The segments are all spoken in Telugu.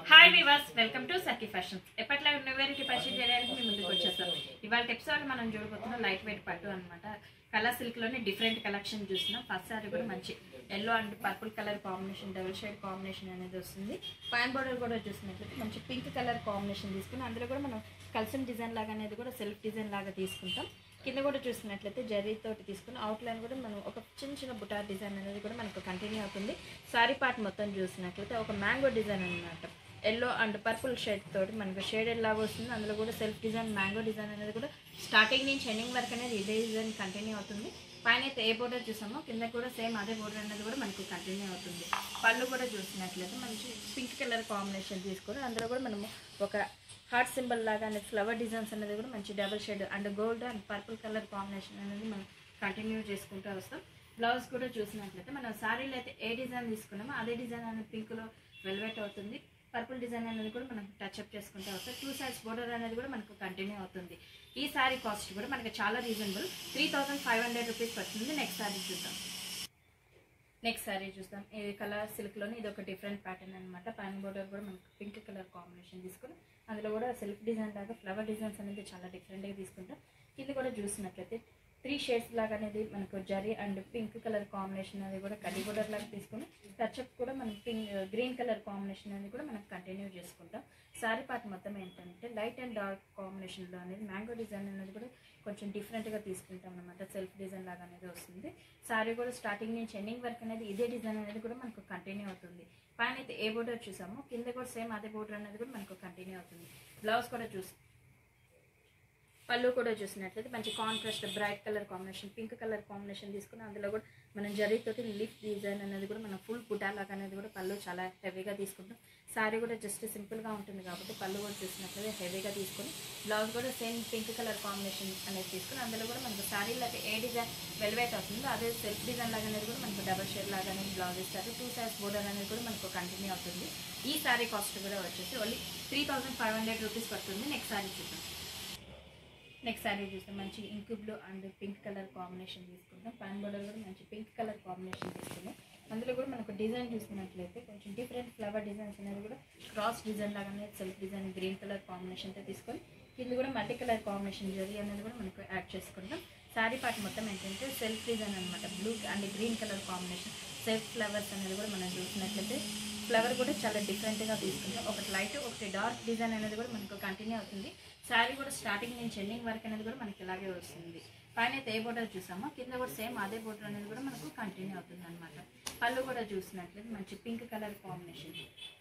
hi viewers welcome to Sakhi fashions ఎప్పట్లా ఉన్న వెరైటీ పర్చేజ్ చేయడానికి మేము ముందుకు వచ్చేస్తాం ఇవాళ ఎపిసోడ్ మనం చూడబోతున్నాం లైట్ వెయిట్ పట్టు అనమాట కలర్ సిల్క్ లోనే డిఫరెంట్ కలెక్షన్ చూస్తున్నాం ఫస్ట్ సారీ కూడా మంచి yellow and purple colour combination double shade combination అనేది వస్తుంది పైన్ బోర్డర్ కూడా చూసినట్లయితే మంచి పింక్ కలర్ కాంబినేషన్ తీసుకుని అందులో కూడా మనం కల్సన్ డిజైన్ లాగా అనేది కూడా సెల్ఫ్ డిజైన్ లాగా తీసుకుంటాం కింద కూడా చూసినట్లయితే జరీ తోటి తీసుకుని అవుట్ లైన్ కూడా మనం ఒక చిన్న చిన్న బుటా డిజైన్ అనేది కూడా మనకు కంటిన్యూ అవుతుంది సారీ పార్ట్ మొత్తం చూసినట్లయితే ఒక మ్యాంగో డిజైన్ అన్నమాట ఎల్లో అండ్ పర్పుల్ షేడ్ తోటి మనకు షేడ్ లాగా వస్తుంది అందులో కూడా సెల్ఫ్ డిజైన్ మ్యాంగో డిజైన్ అనేది కూడా స్టార్టింగ్ నుంచి ఎండింగ్ వరకు అనేది ఇదే డిజైన్ కంటిన్యూ అవుతుంది పైన అయితే ఏ బోర్డర్ చూసామో కింద కూడా సేమ్ అదే బోర్డర్ అనేది కూడా మనకు కంటిన్యూ అవుతుంది పళ్ళు కూడా చూసినట్లయితే మంచి పింక్ కలర్ కాంబినేషన్ తీసుకొని అందులో కూడా మనము ఒక హార్ట్ సింబల్ లాగా అనేది ఫ్లవర్ డిజైన్స్ అనేది కూడా మంచి double shade and gold and purple colour combination అనేది మనం కంటిన్యూ చేసుకుంటూ వస్తాం బ్లౌజ్ కూడా చూసినట్లయితే మనం శారీలో అయితే ఏ డిజైన్ తీసుకున్నామో అదే డిజైన్ అనేది పింక్లో వెల్వెట్ అవుతుంది పర్పుల్ డిజైన్ అనేది కూడా మనం టచ్అప్ చేసుకుంటూ వస్తాం టూ సైడ్స్ బోర్డర్ అనేది కూడా మనకు కంటిన్యూ అవుతుంది ఈ శారీ కాస్ట్ కూడా మనకి చాలా reasonable three thousand five hundred rupees పడుతుంది నెక్స్ట్ శారీ చూద్దాం నెక్స్ట్ శారీ చూస్తాం ఇది కలర్ సిల్క్లోని ఇది ఒక డిఫరెంట్ ప్యాటర్న్ అనమాట పైన బోర్డర్ కూడా మనకు పింక్ కలర్ కాంబినేషన్ తీసుకుని అందులో కూడా సెల్ఫ్ డిజైన్ లాగా ఫ్లవర్ డిజైన్స్ అనేది చాలా డిఫరెంట్గా తీసుకుంటాం ఇది కూడా చూసినట్లయితే త్రీ షేడ్స్ లాగా అనేది మనకు zari and pink colour combination అనేది కూడా కడి బోర్డర్ లాగా తీసుకుని టచ్అప్ కూడా మనం పింక్ గ్రీన్ కలర్ కాంబినేషన్ అనేది కూడా మనం కంటిన్యూ చేసుకుంటాం శారీ పార్ట్ మొత్తం ఏంటంటే లైట్ అండ్ డార్క్ కాంబినేషన్లో అనేది మ్యాంగో డిజైన్ అనేది కూడా కొంచెం డిఫరెంట్గా తీసుకుంటాం అనమాట సెల్ఫ్ డిజైన్ లాగా అనేది వస్తుంది శారీ కూడా స్టార్టింగ్ నుంచి ఎండింగ్ వరకు అనేది ఇదే డిజైన్ అనేది కూడా మనకు కంటిన్యూ అవుతుంది పైన అయితే ఏ బోర్డర్ చూసామో కింద కూడా సేమ్ అదే బోర్డర్ అనేది కూడా మనకు కంటిన్యూ అవుతుంది బ్లౌజ్ కూడా చూసి పళ్ళు కూడా చూసినట్లయితే మంచి contrast bright colour combination pink colour combination తీసుకుని అందులో కూడా మనం జరీతోటి లిఫ్ డిజైన్ అనేది కూడా మనం ఫుల్ పుటాలాగా అనేది కూడా పళ్ళు చాలా హెవీగా తీసుకుంటాం శారీ కూడా జస్ట్ సింపుల్గా ఉంటుంది కాబట్టి పళ్ళు కూడా చూసినట్లయితే హెవీగా తీసుకొని బ్లౌజ్ కూడా సేమ్ పింక్ కలర్ కాంబినేషన్ అనేది తీసుకుని అందులో కూడా మనకు శారీలో అయితే ఏ డిజైన్ వెల్వెట్ అవుతుందో అదే సెల్ఫ్ డిజైన్ లాగా అనేది కూడా మనకు డబల్ షేడ్ లాగా అనేది బ్లౌజ్ ఇస్తారు టూ సైజ్ బోర్డర్ అనేది కూడా మనకు కంటిన్యూ అవుతుంది ఈ శారీ కాస్ట్ కూడా వచ్చేసి only three thousand five hundred rupees పడుతుంది నెక్స్ట్ శారీ చూద్దాం నెక్స్ట్ శారీ చూస్తే మంచి ink blue and pink colour combination తీసుకుంటాం పైన బోర్డర్ కూడా మంచి పింక్ కలర్ కాంబినేషన్ తీసుకున్నాం అందులో కూడా మనకు డిజైన్ చూసినట్లయితే కొంచెం డిఫరెంట్ ఫ్లవర్ డిజైన్స్ అనేది కూడా క్రాస్ డిజైన్ లాగానే సెల్ఫ్ డిజైన్ గ్రీన్ కలర్ కాంబినేషన్తో తీసుకొని కింద కూడా మల్టీ కలర్ కాంబినేషన్ జరీ అనేది కూడా మనకు యాడ్ చేసుకుంటాం శారీ పార్ట్ మొత్తం ఏంటంటే సెల్ఫ్ డిజైన్ అనమాట blue and green colour combination self flowers అనేది కూడా మనం చూసినట్లయితే ఫ్లవర్ కూడా చాలా డిఫరెంట్గా తీసుకుంటాం ఒకటి లైట్ ఒకటి డార్క్ డిజైన్ అనేది కూడా మనకు కంటిన్యూ అవుతుంది శారీ కూడా స్టార్టింగ్ నుంచి ఎండింగ్ వరకు అనేది కూడా మనకి ఇలాగే వస్తుంది పైన అయితే ఏ బోర్డర్ చూసామో కింద కూడా సేమ్ అదే బోర్డర్ అనేది కూడా మనకు కంటిన్యూ అవుతుంది అనమాట పళ్ళు కూడా చూసినట్లయితే మంచి pink colour combination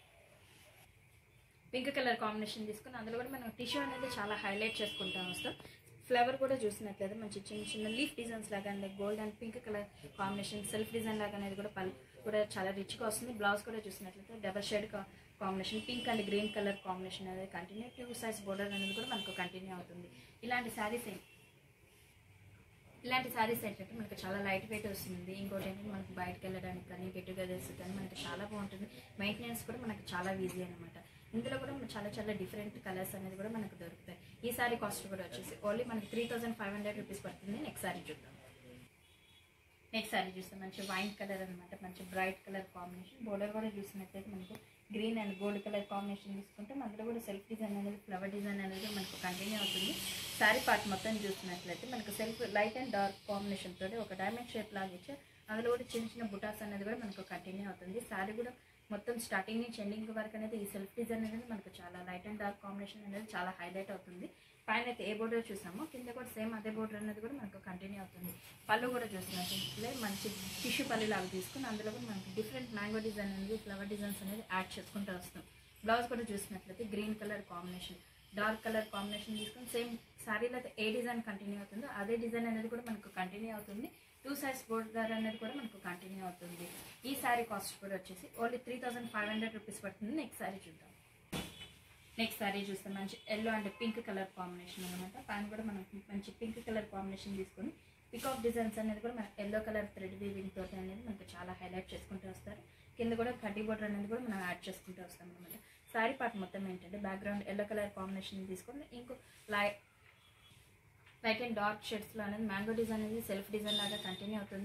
pink colour combination తీసుకుని అందులో కూడా మనం టిష్యూ అనేది చాలా హైలైట్ చేసుకుంటా వస్తాం ఫ్లవర్ కూడా చూసినట్లయితే మంచి చిన్న చిన్న లీఫ్ డిజైన్స్ లాగా and gold and pink colour combination self design లాగా అనేది కూడా పల్ కూడా చాలా రిచ్గా వస్తుంది బ్లౌజ్ కూడా చూసినట్లయితే double shade combination pink and green colour combination అనేది కంటిన్యూ టూ సైజ్ బోర్డర్ అనేది కూడా మనకు కంటిన్యూ అవుతుంది ఇలాంటి శారీస్ ఇలాంటి శారీస్ ఏంటంటే మనకు చాలా లైట్ వెయిట్ వస్తుంది ఇంకోటి ఏంటంటే మనకు బయటకు వెళ్ళడానికి కానీ గెట్ టుగెదర్స్ కానీ మనకి చాలా బాగుంటుంది మెయింటెనెన్స్ కూడా మనకు చాలా ఈజీ అనమాట ఇందులో కూడా చాలా చాలా డిఫరెంట్ కలర్స్ అనేది కూడా మనకు దొరుకుతాయి ఈ సారీ కాస్ట్ కూడా వచ్చేసి ఓన్లీ మనకి three thousand five hundred rupees పడుతుంది నెక్స్ట్ సారీ చూద్దాం నెక్స్ట్ సారీ చూస్తే మంచి వైన్ కలర్ అనమాట మంచి బ్రైట్ కలర్ కాంబినేషన్ బోర్డర్ కూడా చూసినట్లయితే మనకు green and gold colour combination తీసుకుంటే అందులో కూడా సెల్ఫ్ డిజైన్ అనేది ఫ్లవర్ డిజైన్ అనేది మనకు కంటిన్యూ అవుతుంది శారీ పార్ట్ మొత్తం చూసినట్లయితే మనకు self light and dark combination తోటి ఒక డైమండ్ షేప్ లాగా ఇచ్చి అందులో కూడా చిన్న చిన్న బుటాస్ అనేది కూడా మనకు కంటిన్యూ అవుతుంది శారీ కూడా మొత్తం స్టార్టింగ్ నుంచి ఎండింగ్ వరకు అనేది ఈ సెల్ఫ్ డిజైన్ అనేది మనకు చాలా లైట్ అండ్ డార్క్ కాంబినేషన్ అనేది చాలా హైలైట్ అవుతుంది పైన అయితే ఏ బోర్డర్ చూసామో కింద కూడా సేమ్ అదే బోర్డర్ అనేది కూడా మనకు కంటిన్యూ అవుతుంది పళ్ళు కూడా చూసినట్లయితే మంచి టిష్యూ పళ్ళు లాగా తీసుకుని అందులో కూడా మనకి డిఫరెంట్ మ్యాంగో డిజైన్ అనేది ఫ్లవర్ డిజైన్స్ అనేది యాడ్ చేసుకుంటూ వస్తాం బ్లౌజ్ కూడా చూసినట్లయితే green colour combination dark colour combination తీసుకుని సేమ్ శారీలో అయితే ఏ డిజైన్ కంటిన్యూ అవుతుందో అదే డిజైన్ అనేది కూడా మనకు కంటిన్యూ అవుతుంది టూ సైజ్ బోర్డర్ అనేది కూడా మనకు కంటిన్యూ అవుతుంది ఈ శారీ కాస్ట్ కూడా వచ్చేసి only three thousand five hundred rupees పడుతుంది నెక్స్ట్ శారీ చూద్దాం నెక్స్ట్ శారీ చూస్తే మంచి yellow and pink colour combination అనమాట పైన కూడా మనం మంచి పింక్ కలర్ కాంబినేషన్ తీసుకొని పికాక్ డిజైన్స్ అనేది కూడా మన ఎల్లో కలర్ థ్రెడ్ వీవింగ్ తోటి అనేది మనకు చాలా హైలైట్ చేసుకుంటూ వస్తారు కింద కూడా కడ్డీ బోర్డర్ అనేది కూడా మనం యాడ్ చేసుకుంటూ వస్తాం అనమాట శారీ పార్ట్ మొత్తం ఏంటంటే బ్యాక్గ్రౌండ్ ఎల్లో కలర్ కాంబినేషన్ తీసుకొని ఇంకో లై లైట్ అండ్ డార్క్ షేడ్స్లో అనేది మ్యాంగో డిజైన్ అనేది సెల్ఫ్ డిజైన్ లాగా కంటిన్యూ అవుతుంది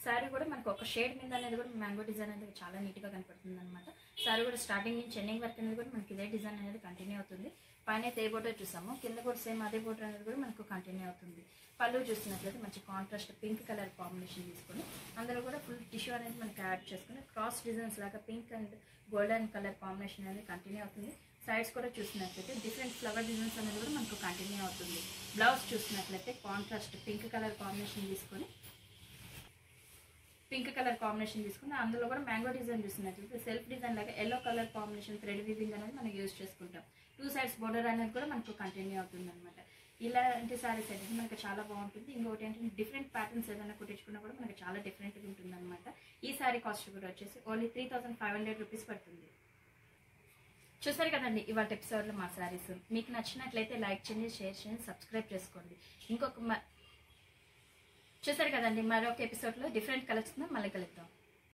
శారీ కూడా మనకు ఒక షేడ్ మీద అనేది కూడా మ్యాంగో డిజైన్ అనేది చాలా నీట్గా కనపడుతుంది అనమాట శారీ కూడా స్టార్టింగ్ నుంచి ఎండింగ్ వరకు అనేది కూడా మనకి ఇదే డిజైన్ అనేది కంటిన్యూ అవుతుంది పైన అయితే ఏ బోర్డర్ చూసాము కింద కూడా సేమ్ అదే బోర్డర్ అనేది కూడా మనకు కంటిన్యూ అవుతుంది పళ్ళు చూస్తున్నట్లయితే మంచి కాంట్రాస్ట్ పింక్ కలర్ కాంబినేషన్ తీసుకొని అందులో కూడా ఫుల్ టిష్యూ అనేది మనకి యాడ్ చేసుకుని క్రాస్ డిజైన్స్ లాగా pink and golden colour combination అనేది కంటిన్యూ అవుతుంది సైడ్స్ కూడా చూసినట్లయితే డిఫరెంట్ ఫ్లవర్ డిజైన్స్ అనేది కూడా మనకు కంటిన్యూ అవుతుంది బ్లౌజ్ చూసినట్లయితే కాంట్రాస్ట్ పింక్ కలర్ కాంబినేషన్ తీసుకొని పింక్ కలర్ కాంబినేషన్ తీసుకుని అందులో కూడా మ్యాంగో డిజైన్ చూసినట్లయితే సెల్ఫ్ డిజైన్ లాగా yellow colour combination thread weaving అనేది మనం యూజ్ చేసుకుంటాం టూ సైడ్స్ బోర్డర్ అనేది కూడా మనకు కంటిన్యూ అవుతుంది అనమాట ఇలాంటి సారీస్ అయితే మనకు చాలా బాగుంటుంది ఇంకొకటి ఏంటంటే డిఫరెంట్ ప్యాటర్న్స్ ఏదైనా కుట్టించుకున్నా కూడా మనకు చాలా డిఫరెంట్గా ఉంటుంది అనమాట ఈ సారీ కాస్ట్ కూడా వచ్చేసి only three thousand five hundred rupees పడుతుంది చూసారు కదండి ఇవాళ ఎపిసోడ్లో మా శారీస్ మీకు నచ్చినట్లయితే లైక్ చేయండి షేర్ చేయండి సబ్స్క్రైబ్ చేసుకోండి ఇంకొక మ- చూసారు కదండి మరొక ఎపిసోడ్లో డిఫరెంట్ కలర్స్తో మళ్ళీ కలుద్దాం